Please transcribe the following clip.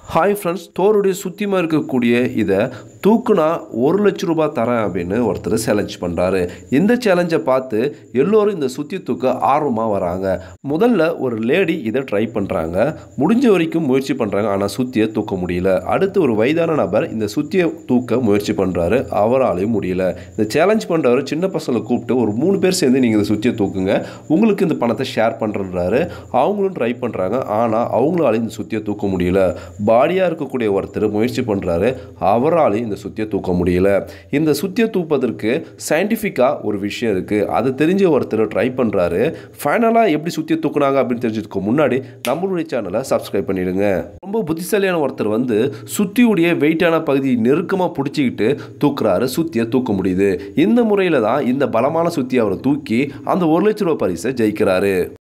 hi friends தோருடைய சுத்தியமாக இருக்கக்கூடிய இதை தூக்குனா ஒரு லட்ச ரூபாய் தரேன் அப்படின்னு ஒருத்தர் சேலஞ்ச் பண்ணுறாரு இந்த சேலஞ்சை பார்த்து எல்லோரும் இந்த சுத்தி தூக்க ஆர்வமாக வராங்க முதல்ல ஒரு லேடி இதை ட்ரை பண்ணுறாங்க முடிஞ்ச வரைக்கும் முயற்சி பண்ணுறாங்க ஆனால் சுத்தியை தூக்க முடியல அடுத்து ஒரு வயதான நபர் இந்த சுத்தியை தூக்க முயற்சி பண்ணுறாரு அவராலையும் முடியல இந்த சேலஞ்ச் பண்ணுறவர் சின்ன பசங்களை கூப்பிட்டு ஒரு மூணு பேர் சேர்ந்து நீங்கள் இந்த சுத்தியை தூக்குங்க உங்களுக்கு இந்த பணத்தை ஷேர் பண்ணுறாரு அவங்களும் ட்ரை பண்ணுறாங்க ஆனால் அவங்களாலையும் இந்த சுத்தியை தூக்க முடியல பாடியாக இருக்கக்கூடிய ஒருத்தர் முயற்சி பண்ணுறாரு அவராலையும் இந்த சுத்தியை தூக்க முடியல இந்த சுத்தியை தூப்பதற்கு சயின்டிஃபிக்காக ஒரு விஷயம் இருக்குது அது தெரிஞ்ச ஒருத்தர் ட்ரை பண்ணுறாரு ஃபைனலாக எப்படி சுத்தியை தூக்குனாங்க அப்படின்னு தெரிஞ்சதுக்கு முன்னாடி நம்மளுடைய சேனலை சப்ஸ்கிரைப் பண்ணிடுங்க ரொம்ப புத்திசாலியான ஒருத்தர் வந்து சுத்தியுடைய வெயிட்டான பகுதியை நெருக்கமாக பிடிச்சிக்கிட்டு தூக்குறாரு சுத்தியை தூக்க முடியுது இந்த முறையில் தான் இந்த பலமான சுத்தியை அவர் தூக்கி அந்த ஒரு லட்ச ரூபாய் பரிசை ஜெயிக்கிறாரு